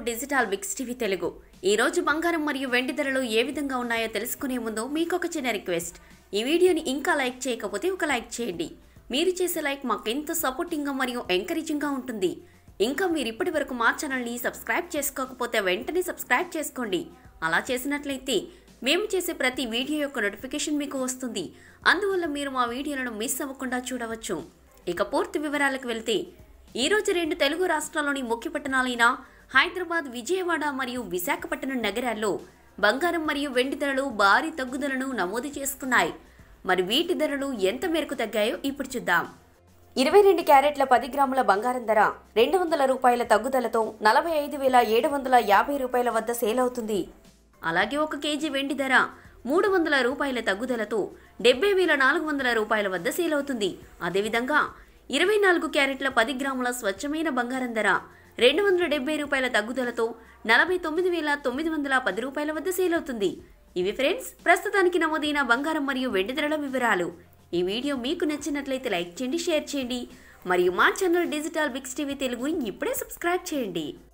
digital Biggs TV Telugu ఈ రోజు బంగారం మరియు వెండి ధరలు ఏ విధంగా ఉన్నాయో తెలుసుకునే ముందు మీకు ఒక చిన్న రిక్వెస్ట్ ఈ వీడియోని ఇంకా లైక్ చేయకపోతే ఒక లైక్ చేయండి మీరు చేసే లైక్ మాకు ఎంతో సపోర్టింగ్గా మరియు ఎంకరేజింగ్గా ఉంటుంది ఇంకా మీరు ఇప్పటి వరకు మా ఛానల్ని సబ్స్క్రైబ్ చేసుకోకపోతే వెంటనే సబ్స్క్రైబ్ చేసుకోండి అలా చేసినట్లయితే మేము చేసే ప్రతి వీడియో యొక్క నోటిఫికేషన్ మీకు వస్తుంది అందువల్ల మీరు మా వీడియోలను మిస్ అవ్వకుండా చూడవచ్చు ఇక పూర్తి వివరాలకు వెళ్తే ఈ రోజు రెండు తెలుగు రాష్ట్రాల్లోని ముఖ్య పట్టణాలైన హైదరాబాద్ విజయవాడ మరియు విశాఖపట్నం నగరాల్లో బంగారం మరియు వెండి ధరలు భారీ తగ్గుదలను నమోదు చేసుకున్నాయి మరి వీటి ధరలు ఎంత మేరకు తగ్గాయో ఇప్పుడు చూద్దాం ఇరవై రెండు క్యారెట్ల పది గ్రాముల బంగారం ధర రెండు వందల రూపాయల తగ్గుదలతో నలభై ఐదు వేల ఏడు వందల యాభై రూపాయల వద్ద సేల్ అవుతుంది అలాగే ఒక కేజీ వెండి ధర మూడు వందల రూపాయల తగ్గుదలతో డెబ్బై వేల నాలుగు వందల రూపాయల వద్ద సేల్ అవుతుంది అదేవిధంగా ఇరవై నాలుగు క్యారెట్ల పది గ్రాముల స్వచ్ఛమైన బంగారం ధర రెండు వందల డెబ్బై రూపాయల తగ్గుదలతో నలభై తొమ్మిది వేల తొమ్మిది వందల పది రూపాయల వద్ద సేల్ అవుతుంది ఇవి ఫ్రెండ్స్ ప్రస్తుతానికి నమోదైన బంగారం మరియు వెండి ధరల వివరాలు ఈ వీడియో మీకు నచ్చినట్లయితే లైక్ చేయండి షేర్ చేయండి మరియు మా ఛానల్ డిజిటల్ బిగ్స్ టీవీ తెలుగుని ఇప్పుడే సబ్స్క్రైబ్ చేయండి